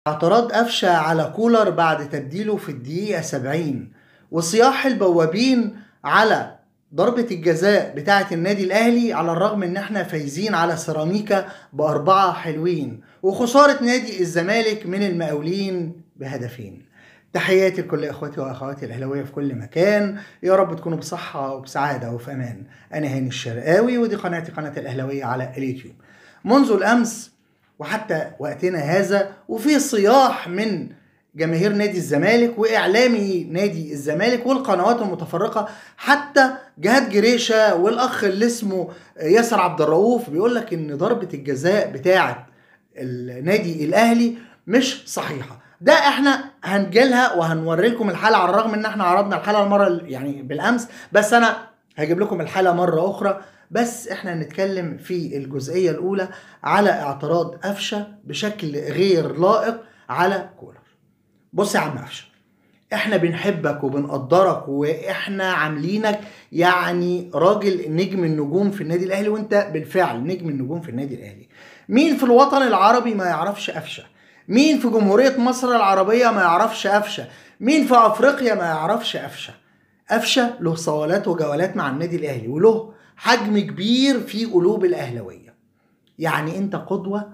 اعتراض قفشة على كولر بعد تبديله في الدقيقة 70 وصياح البوابين على ضربة الجزاء بتاعة النادي الأهلي على الرغم إن احنا فايزين على سيراميكا بأربعة حلوين وخسارة نادي الزمالك من المقاولين بهدفين تحياتي لكل اخواتي واخواتي الاهلاويه في كل مكان يا رب تكونوا بصحه وبسعاده وفي امان انا هاني الشرقاوي ودي قناتي قناه الاهلاويه على اليوتيوب منذ الامس وحتى وقتنا هذا وفي صياح من جماهير نادي الزمالك واعلامي نادي الزمالك والقنوات المتفرقه حتى جهاد جريشه والاخ اللي اسمه ياسر عبد الرؤوف بيقول لك ان ضربه الجزاء بتاعه النادي الاهلي مش صحيحه ده احنا هنجيلها وهنوري لكم الحلقه على الرغم ان احنا عرضنا الحلقه المره يعني بالامس بس انا هجيب لكم الحلقه مره اخرى بس احنا هنتكلم في الجزئيه الاولى على اعتراض قفشه بشكل غير لائق على كولر بص يا عم قفشه احنا بنحبك وبنقدرك واحنا عاملينك يعني راجل نجم النجوم في النادي الاهلي وانت بالفعل نجم النجوم في النادي الاهلي مين في الوطن العربي ما يعرفش قفشه مين في جمهورية مصر العربية ما يعرفش قفشة مين في أفريقيا ما يعرفش قفشة قفشة له صوالات وجولات مع النادي الأهلي وله حجم كبير في قلوب الأهلوية يعني أنت قدوة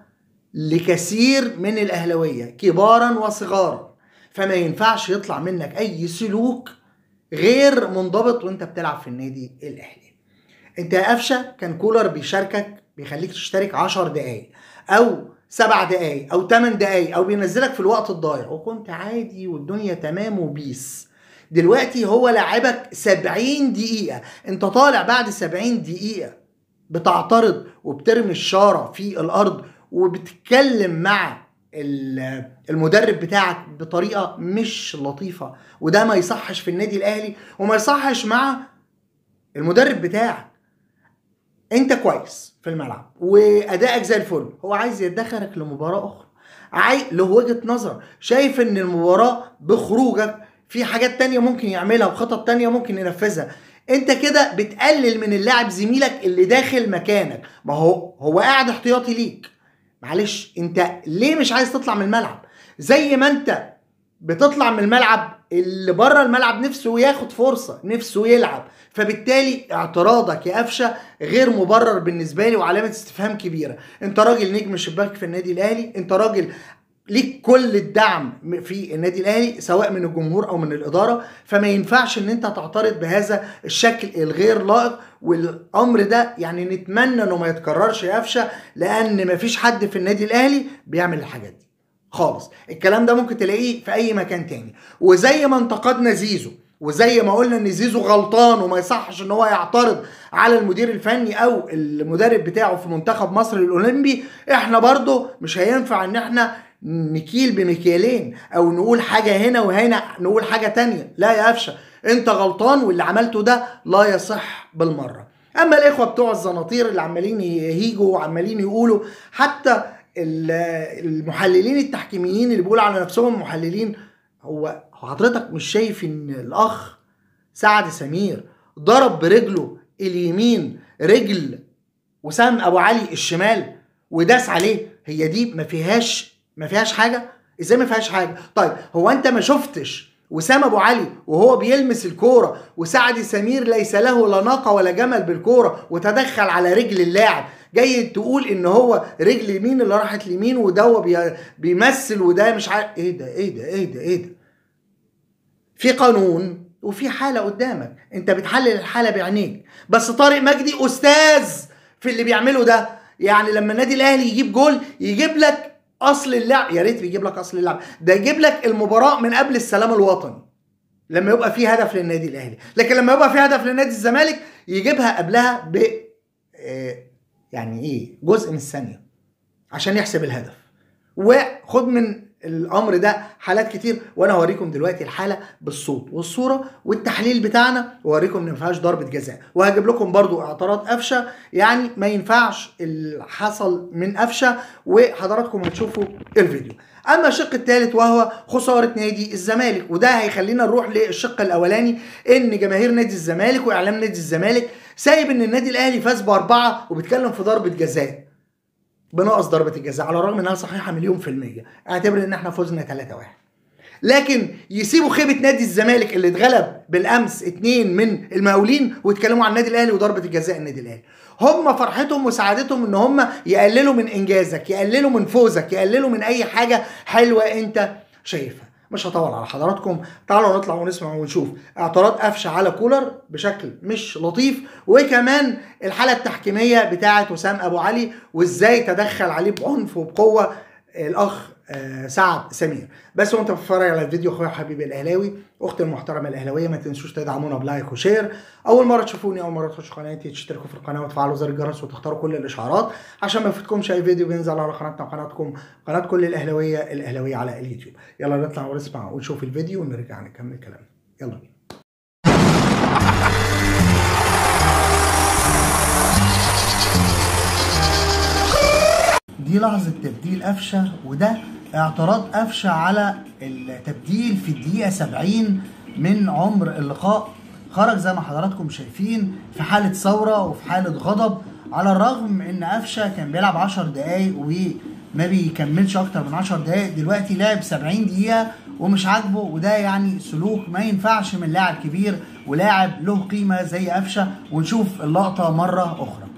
لكثير من الأهلوية كبارا وصغارا فما ينفعش يطلع منك أي سلوك غير منضبط وانت بتلعب في النادي الأهلي انت يا قفشة كان كولر بيشاركك بيخليك تشترك 10 دقايق أو سبع دقايق او ثمان دقايق او بينزلك في الوقت الضايع وكنت عادي والدنيا تمام وبيس دلوقتي هو لاعبك 70 دقيقة انت طالع بعد 70 دقيقة بتعترض وبترمي الشارة في الارض وبتتكلم مع المدرب بتاعك بطريقة مش لطيفة وده ما يصحش في النادي الاهلي وما يصحش مع المدرب بتاعك انت كويس في الملعب وادائك زي الفل هو عايز يدخلك لمباراه اخرى عاي... له وجهه نظر شايف ان المباراه بخروجك في حاجات تانية ممكن يعملها وخطط تانية ممكن ينفذها انت كده بتقلل من اللاعب زميلك اللي داخل مكانك ما هو هو قاعد احتياطي ليك معلش انت ليه مش عايز تطلع من الملعب زي ما انت بتطلع من الملعب اللي بره الملعب نفسه ياخد فرصه نفسه يلعب فبالتالي اعتراضك يا قفشه غير مبرر بالنسبه لي وعلامه استفهام كبيره انت راجل نجم شباك في النادي الاهلي انت راجل ليك كل الدعم في النادي الاهلي سواء من الجمهور او من الاداره فما ينفعش ان انت تعترض بهذا الشكل الغير لائق والامر ده يعني نتمنى انه ما يتكررش يا قفشه لان مفيش حد في النادي الاهلي بيعمل الحاجات دي خالص الكلام ده ممكن تلاقيه في اي مكان تاني وزي ما انتقدنا زيزو وزي ما قلنا ان زيزو غلطان وما يصحش ان هو يعترض على المدير الفني او المدرب بتاعه في منتخب مصر الاولمبي احنا برضه مش هينفع ان احنا نكيل بمكيالين او نقول حاجه هنا وهنا نقول حاجه تانية لا يا قفشه انت غلطان واللي عملته ده لا يصح بالمره اما الاخوه بتوع الزناطير اللي عمالين يهيجوا وعمالين يقولوا حتى المحللين التحكيميين اللي بيقولوا على نفسهم محللين هو حضرتك مش شايف ان الاخ سعد سمير ضرب برجله اليمين رجل وسام ابو علي الشمال وداس عليه هي دي ما فيهاش ما فيهاش حاجه ازاي ما فيهاش حاجه طيب هو انت ما شفتش وسام ابو علي وهو بيلمس الكوره وسعد سمير ليس له لا ناقه ولا جمل بالكوره وتدخل على رجل اللاعب جاي تقول ان هو رجل يمين اللي راحت اليمين وده بيمثل وده مش عارف ايه ده ايه ده ايه ده ايه ده في قانون وفي حاله قدامك انت بتحلل الحاله بعينيك بس طارق مجدي استاذ في اللي بيعمله ده يعني لما النادي الاهلي يجيب جول يجيب لك اصل اللعب يا ريت بيجيب لك اصل اللعب ده يجيب لك المباراه من قبل السلام الوطني لما يبقى في هدف للنادي الاهلي لكن لما يبقى في هدف لنادي الزمالك يجيبها قبلها ب يعني ايه جزء من الثانيه عشان يحسب الهدف وخد من الامر ده حالات كتير وانا هوريكم دلوقتي الحاله بالصوت والصوره والتحليل بتاعنا واوريكم ان ما ينفعش ضربه جزاء وهجيب لكم برضو اعتراض قفشه يعني ما ينفعش اللي حصل من قفشه وحضراتكم هتشوفوا الفيديو اما الشق الثالث وهو خساره نادي الزمالك وده هيخلينا نروح للشق الاولاني ان جماهير نادي الزمالك واعلام نادي الزمالك سايب ان النادي الاهلي فاز باربعه وبيتكلم في ضربه جزاء بنقص ضربه الجزاء على الرغم انها صحيحه مليون في الميه اعتبر ان احنا فزنا 3 1 لكن يسيبوا خيبه نادي الزمالك اللي اتغلب بالامس اتنين من المقاولين ويتكلموا عن النادي الاهلي وضربه الجزاء النادي الاهلي هم فرحتهم وسعادتهم ان هم يقللوا من انجازك يقللوا من فوزك يقللوا من اي حاجه حلوه انت شايفها مش هطول على حضراتكم تعالوا نطلع ونسمع ونشوف اعتراض قفشه على كولر بشكل مش لطيف وكمان الحاله التحكيميه بتاعه وسام ابو علي وازاي تدخل عليه بعنف وبقوه الاخ آه، سعد سمير بس وانت بتتفرج على الفيديو اخويا حبيبي الاهلاوي اختي المحترمه الاهلاويه ما تنسوش تدعمونا بلايك وشير اول مره تشوفوني اول مره تخشوا قناتي تشتركوا في القناه وتفعلوا زر الجرس وتختاروا كل الاشعارات عشان ما يفوتكمش اي فيديو بينزل على قناتنا وقناتكم قناه كل الاهلاويه الاهلاويه على اليوتيوب يلا نطلع ونسمع ونشوف الفيديو ونرجع نكمل كلامنا يلا بينا دي لحظة تبديل قفشة وده اعتراض قفشة على التبديل في الدقيقة 70 من عمر اللقاء خرج زي ما حضراتكم شايفين في حالة ثورة وفي حالة غضب على الرغم ان قفشة كان بيلعب 10 دقايق وما بيكملش اكتر من 10 دقايق دلوقتي لعب 70 دقيقة ومش عاجبه وده يعني سلوك ما ينفعش من لاعب كبير ولاعب له قيمة زي قفشة ونشوف اللقطة مرة أخرى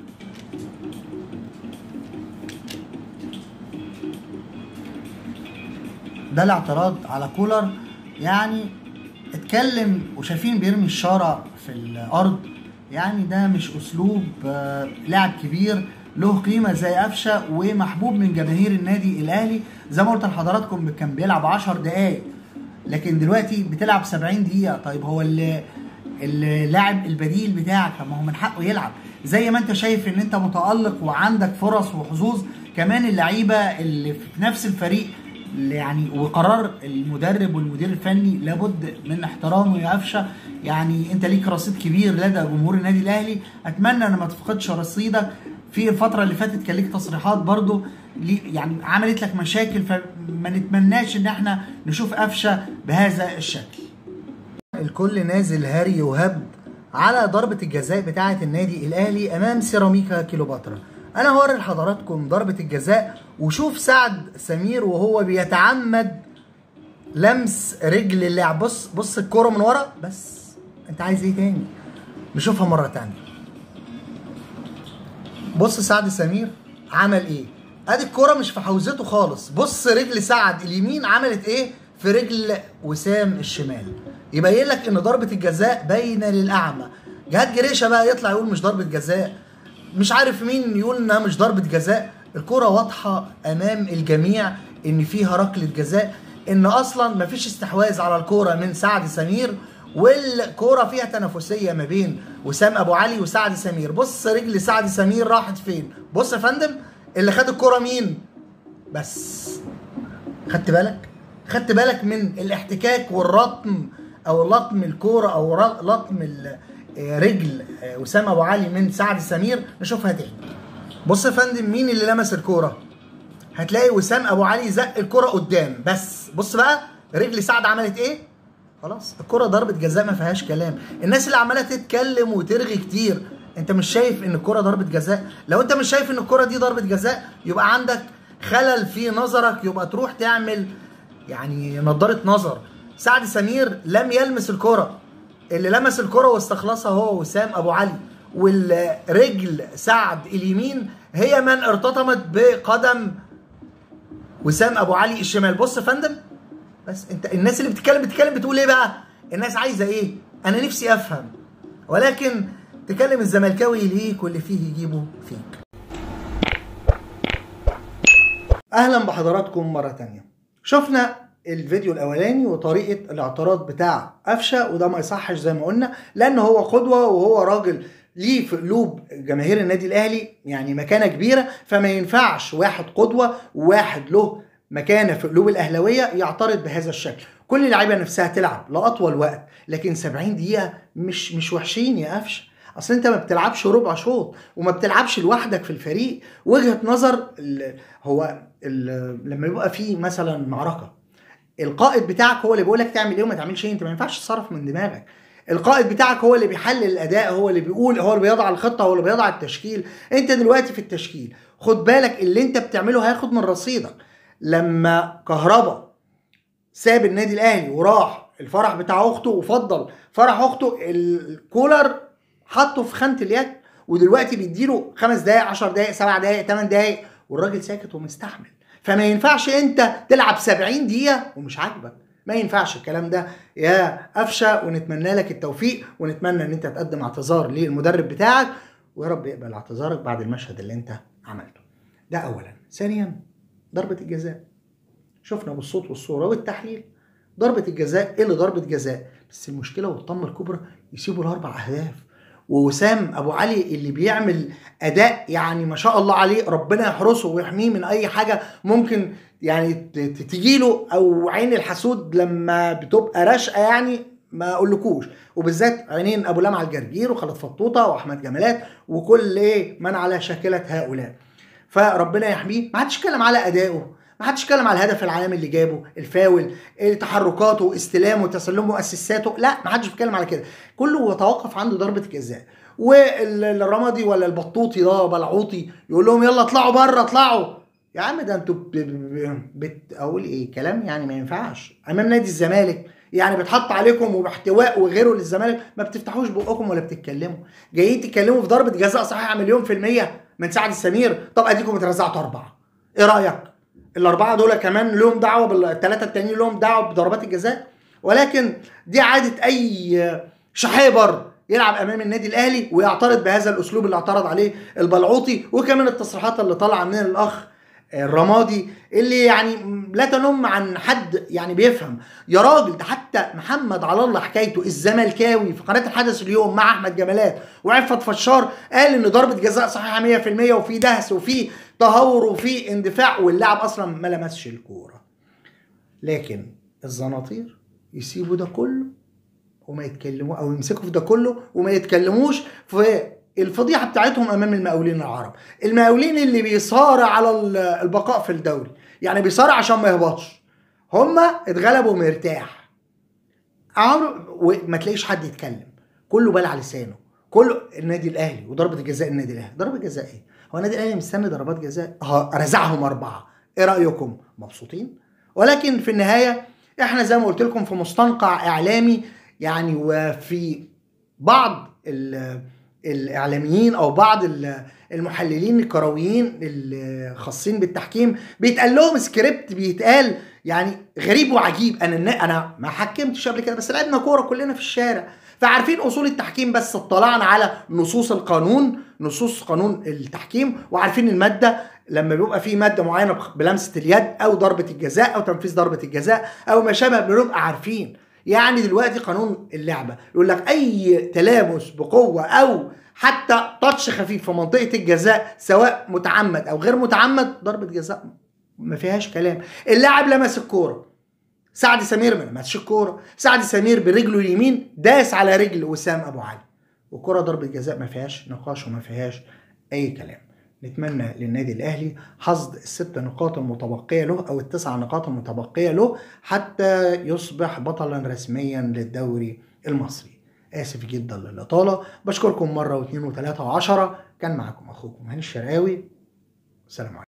ده الاعتراض على كولر يعني اتكلم وشايفين بيرمي الشارع في الارض يعني ده مش اسلوب آه، لاعب كبير له قيمه زي قفشه ومحبوب من جماهير النادي الاهلي زي ما قلت لحضراتكم كان بيلعب 10 دقائق لكن دلوقتي بتلعب 70 دقيقه طيب هو اللي اللاعب البديل بتاعك ما هو من حقه يلعب زي ما انت شايف ان انت متالق وعندك فرص وحظوظ كمان اللعيبه اللي في نفس الفريق يعني وقرار المدرب والمدير الفني لابد من احترامه يا قفشه يعني انت ليك رصيد كبير لدى جمهور النادي الاهلي اتمنى ان ما تفقدش رصيدك في الفتره اللي فاتت كان ليك تصريحات برضو يعني عملت لك مشاكل فما نتمناش ان احنا نشوف قفشه بهذا الشكل الكل نازل هاري وهب على ضربة الجزاء بتاعة النادي الأهلي أمام سيراميكا كيلوباترا أنا هوري لحضراتكم ضربة الجزاء وشوف سعد سمير وهو بيتعمد لمس رجل اللاعب بص بص الكرة من ورا بس أنت عايز إيه تاني؟ نشوفها مرة تانية بص سعد سمير عمل إيه؟ ادي الكرة مش في حوزته خالص بص رجل سعد اليمين عملت ايه في رجل وسام الشمال يبين لك ان ضربه الجزاء باينه للاعمى جهاد جريشه بقى يطلع يقول مش ضربه جزاء مش عارف مين يقول انها مش ضربه جزاء الكره واضحه امام الجميع ان فيها ركله جزاء ان اصلا مفيش استحواذ على الكوره من سعد سمير والكوره فيها تنافسيه ما بين وسام ابو علي وسعد سمير بص رجل سعد سمير راحت فين بص يا فندم اللي خد الكوره مين بس خدت بالك خدت بالك من الاحتكاك والرطم او لطم الكوره او لطم رجل وسام ابو علي من سعد سمير نشوفها تاني بص يا فندم مين اللي لمس الكوره هتلاقي وسام ابو علي زق الكوره قدام بس بص بقى رجل سعد عملت ايه خلاص الكوره ضربه جزاء ما فيهاش كلام الناس اللي عماله تتكلم وترغي كتير انت مش شايف ان الكوره ضربه جزاء لو انت مش شايف ان الكوره دي ضربه جزاء يبقى عندك خلل في نظرك يبقى تروح تعمل يعني نظاره نظر سعد سمير لم يلمس الكرة اللي لمس الكرة واستخلصها هو وسام أبو علي والرجل سعد اليمين هي من ارتطمت بقدم وسام أبو علي الشمال بص يا فندم بس انت الناس اللي بتتكلم بتتكلم بتقول ايه بقى الناس عايزه ايه انا نفسي افهم ولكن تكلم الزملكاوي ليك واللي فيه يجيبه فيك اهلا بحضراتكم مره تانية شفنا الفيديو الاولاني وطريقه الاعتراض بتاع قفشه وده ما يصحش زي ما قلنا لان هو قدوه وهو راجل ليه في قلوب جماهير النادي الاهلي يعني مكانه كبيره فما ينفعش واحد قدوه وواحد له مكانه في قلوب الاهلاويه يعترض بهذا الشكل كل اللعيبه نفسها تلعب لاطول وقت لكن 70 دقيقه مش مش وحشين يا قفشه اصل انت ما بتلعبش ربع شوط وما بتلعبش لوحدك في الفريق وجهه نظر ال هو ال لما يبقى في مثلا معركه القائد بتاعك هو اللي بيقول لك تعمل ايه وما تعملش ايه انت ما ينفعش تصرف من دماغك القائد بتاعك هو اللي بيحلل الاداء هو اللي بيقول هو اللي بيضع الخطه هو اللي بيضع التشكيل انت دلوقتي في التشكيل خد بالك اللي انت بتعمله هياخد من رصيدك لما كهربا ساب النادي الاهلي وراح الفرح بتاع اخته وفضل فرح اخته الكولر حطه في خانه اليد ودلوقتي بيديله خمس دقايق 10 دقايق سبع دقايق 8 دقايق والراجل ساكت ومستحمل فما ينفعش انت تلعب 70 دقيقه ومش عاجبك ما ينفعش الكلام ده يا قفشه ونتمنى لك التوفيق ونتمنى ان انت تقدم اعتذار للمدرب بتاعك ويا رب يقبل اعتذارك بعد المشهد اللي انت عملته ده اولا ثانيا ضربه الجزاء شفنا بالصوت والصوره والتحليل ضربه الجزاء ايه اللي ضربه جزاء بس المشكله والطمه الكبرى يسيبوا الاربع اهداف ووسام ابو علي اللي بيعمل اداء يعني ما شاء الله عليه ربنا يحرسه ويحميه من اي حاجه ممكن يعني تجيله او عين الحسود لما بتبقى رشقه يعني ما اقولكوش وبالذات عينين ابو لمعه الجرجير وخالد فطوطه واحمد جمالات وكل ايه من على شاكله هؤلاء فربنا يحميه ما حدش يتكلم على ادائه ما حدش اتكلم على الهدف العالمي اللي جابه الفاول تحركاته استلامه تسلمه اسيستاته لا ما حدش بيتكلم على كده كله يتوقف عنده ضربه الجزاء والرمادي ولا البطوطي ده بلعوطي يقول لهم يلا اطلعوا بره اطلعوا يا عم ده انتوا بت... اقول ايه كلام يعني ما ينفعش امام نادي الزمالك يعني بتحط عليكم وباحتواء وغيره للزمالك ما بتفتحوش بقكم ولا بتتكلموا جايين تتكلموا في ضربه جزاء صحيحه مليون في الميه من سعد السمير طب اديكم اترزعتوا اربعه ايه رايك الاربعه دول كمان لهم دعوه بالثلاثه التانيين لهم دعوه بضربات الجزاء ولكن دي عاده اي شحيبر يلعب امام النادي الاهلي ويعترض بهذا الاسلوب اللي اعترض عليه البلعوطي وكمان التصريحات اللي طالعه من الاخ الرمادي اللي يعني لا تنم عن حد يعني بيفهم يا راجل ده حتى محمد على الله حكايته الزملكاوي في قناه الحدث اليوم مع احمد جمالات وعفت فشار قال ان ضربه جزاء صحيحه 100% وفي دهس وفي تهور وفي اندفاع واللاعب اصلا ما لمسش الكوره لكن الزناطير يسيبوا ده كله وما يتكلموا او يمسكوا في ده كله وما يتكلموش في الفضيحه بتاعتهم امام المقاولين العرب المقاولين اللي بيصارع على البقاء في الدوري يعني بيصارع عشان ما يهبطش هما اتغلبوا مرتاح وما تلاقيش حد يتكلم كله بلع لسانه كله النادي الاهلي وضربه الجزاء النادي الاهلي ضربه جزاء ايه هو النادي الاهلي مستني ضربات جزاء اه رزعهم اربعه ايه رايكم مبسوطين ولكن في النهايه احنا زي ما قلت لكم في مستنقع اعلامي يعني وفي بعض الاعلاميين او بعض المحللين الكرويين الخاصين بالتحكيم بيتقال لهم سكريبت بيتقال يعني غريب وعجيب انا انا ما حكمتش قبل كده بس لعبنا كوره كلنا في الشارع فعارفين اصول التحكيم بس اطلعنا على نصوص القانون نصوص قانون التحكيم وعارفين الماده لما بيبقى في ماده معينه بلمسه اليد او ضربه الجزاء او تنفيذ ضربه الجزاء او ما شابه بنبقى عارفين يعني دلوقتي قانون اللعبه يقول لك اي تلامس بقوه او حتى تاتش خفيف في منطقه الجزاء سواء متعمد او غير متعمد ضربه جزاء ما فيهاش كلام اللاعب لمس الكوره سعد سمير ما لمسش الكوره سعد سمير برجله اليمين داس على رجل وسام ابو علي والكره ضربه جزاء ما فيهاش نقاش وما فيهاش اي كلام نتمنى للنادي الاهلي حصد الست نقاط المتبقيه له او التسع نقاط المتبقيه له حتى يصبح بطلا رسميا للدوري المصري اسف جدا للاطاله بشكركم مره واثنين وثلاثه وعشره كان معكم اخوكم هاني الشرقاوي سلام عليكم